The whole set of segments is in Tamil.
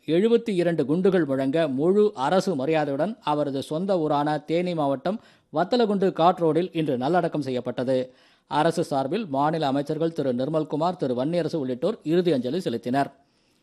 எழுபத்தி இரண்டு குண்டுகள் முழங்க முழு அரசு மரியாதையுடன் அவரது சொந்த ஊரான தேனி மாவட்டம் வத்தலகுண்டு காட் ரோடில் இன்று நல்லடக்கம் செய்யப்பட்டது அரசு சார்பில் மாநில அமைச்சர்கள் திரு நிர்மல்குமார் திரு வன்னியரசு உள்ளிட்டோர் இறுதி அஞ்சலி செலுத்தினர்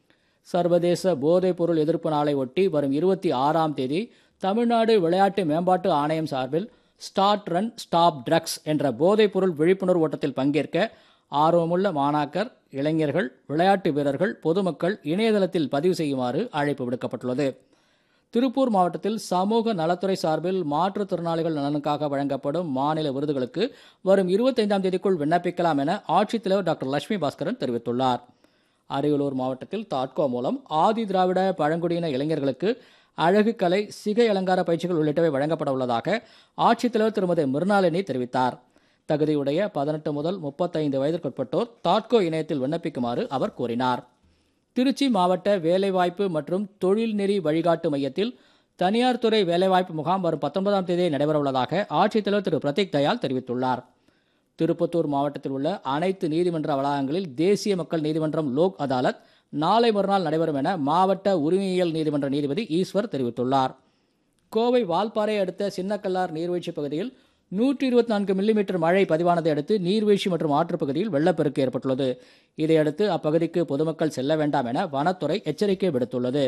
சர்வதேச போதைப் பொருள் எதிர்ப்பு நாளை ஒட்டி வரும் இருபத்தி ஆறாம் தேதி தமிழ்நாடு விளையாட்டு மேம்பாட்டு ஆணையம் சார்பில் ஸ்டார்ட் ரன் ஸ்டாப் ட்ரக்ஸ் என்ற போதைப் பொருள் விழிப்புணர்வு ஓட்டத்தில் பங்கேற்க ஆர்வமுள்ள மாணாக்கர் இளைஞர்கள் விளையாட்டு வீரர்கள் பொதுமக்கள் இணையதளத்தில் பதிவு செய்யுமாறு அழைப்பு விடுக்கப்பட்டுள்ளது திருப்பூர் மாவட்டத்தில் சமூக நலத்துறை சார்பில் மாற்றுத்திறனாளிகள் நலனுக்காக வழங்கப்படும் மாநில விருதுகளுக்கு வரும் இருபத்தைந்தாம் தேதிக்குள் விண்ணப்பிக்கலாம் என ஆட்சித்தலைவர் டாக்டர் லட்சுமி பாஸ்கரன் தெரிவித்துள்ளார் அரியலூர் மாவட்டத்தில் தாட்கோ மூலம் ஆதி திராவிட பழங்குடியின இளைஞர்களுக்கு அழகு கலை சிகை அலங்கார பயிற்சிகள் உள்ளிட்டவை வழங்கப்பட உள்ளதாக ஆட்சித்தலைவர் திருமதி மிருணாளினி தெரிவித்தார் தகுதியுடைய பதினெட்டு முதல் முப்பத்தைந்து வயதிற்குட்பட்டோர் தாட்கோ இணையத்தில் விண்ணப்பிக்குமாறு அவர் கூறினார் திருச்சி மாவட்ட வேலைவாய்ப்பு மற்றும் தொழில்நெறி வழிகாட்டு மையத்தில் தனியார் துறை வேலைவாய்ப்பு முகாம் வரும் பத்தொன்பதாம் தேதி நடைபெறவுள்ளதாக ஆட்சித்தலைவர் திரு பிரதீக் தயாள் தெரிவித்துள்ளார் திருப்பத்தூர் மாவட்டத்தில் உள்ள அனைத்து நீதிமன்ற வளாகங்களில் தேசிய மக்கள் நீதிமன்றம் லோக் அதாலத் நாளை மறுநாள் நடைபெறும் என மாவட்ட உரிமையியல் நீதிமன்ற நீதிபதி ஈஸ்வர் தெரிவித்துள்ளார் கோவை வால்பாறை அடுத்த சின்னக்கல்லார் நீர்வீழ்ச்சி பகுதியில் நூற்றி இருபத்தி நான்கு மில்லிமீட்டர் மழை பதிவானதை அடுத்து நீர்வீழ்ச்சி மற்றும் ஆற்றுப் பகுதியில் வெள்ளப்பெருக்கு ஏற்பட்டுள்ளது இதையடுத்து அப்பகுதிக்கு பொதுமக்கள் செல்ல வேண்டாம் என வனத்துறை எச்சரிக்கை விடுத்துள்ளது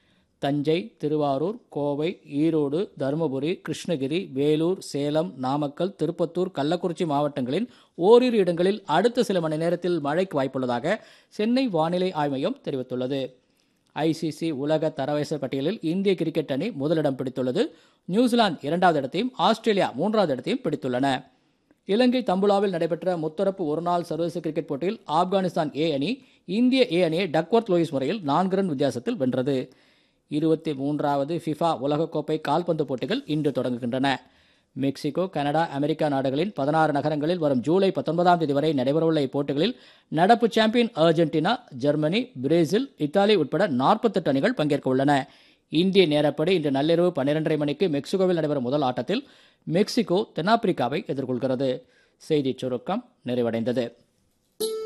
தஞ்சை திருவாரூர் கோவை ஈரோடு தருமபுரி கிருஷ்ணகிரி வேலூர் சேலம் நாமக்கல் திருப்பத்தூர் கள்ளக்குறிச்சி மாவட்டங்களின் ஓரிரு இடங்களில் அடுத்த சில மணி நேரத்தில் மழைக்கு வாய்ப்புள்ளதாக சென்னை வானிலை ஆய்வு மையம் தெரிவித்துள்ளது ஐசிசி உலக தரவரிசை பட்டியலில் இந்திய கிரிக்கெட் அணி முதலிடம் பிடித்துள்ளது நியூசிலாந்து இரண்டாவது இடத்தையும் ஆஸ்திரேலியா மூன்றாவது இடத்தையும் பிடித்துள்ளன இலங்கை தம்புலாவில் நடைபெற்ற முத்தரப்பு ஒருநாள் சர்வதேச கிரிக்கெட் போட்டியில் ஆப்கானிஸ்தான் ஏ அணி இந்திய ஏ அணியை டக்வர்த் லூயிஸ் முறையில் நான்கு ரன் வித்தியாசத்தில் வென்றது இருபத்தி மூன்றாவது ஃபிஃபா உலகக்கோப்பை கால்பந்து போட்டிகள் இன்று தொடங்குகின்றன மெக்சிகோ கனடா அமெரிக்கா நாடுகளின் பதினாறு நகரங்களில் வரும் ஜூலை பத்தொன்பதாம் தேதி வரை நடைபெறவுள்ள இப்போட்டிகளில் நடப்பு champion Argentina Germany Brazil Italy உட்பட நாற்பத்தெட்டு அணிகள் பங்கேற்க உள்ளன இந்திய நேரப்படி இன்று நள்ளிரவு பன்னிரண்டரை மணிக்கு மெக்சிகோவில் நடைபெறும் முதல் ஆட்டத்தில் மெக்சிகோ தென்னாப்பிரிக்காவை எதிர்கொள்கிறது செய்திச் சுருக்கம் நிறைவடைந்தது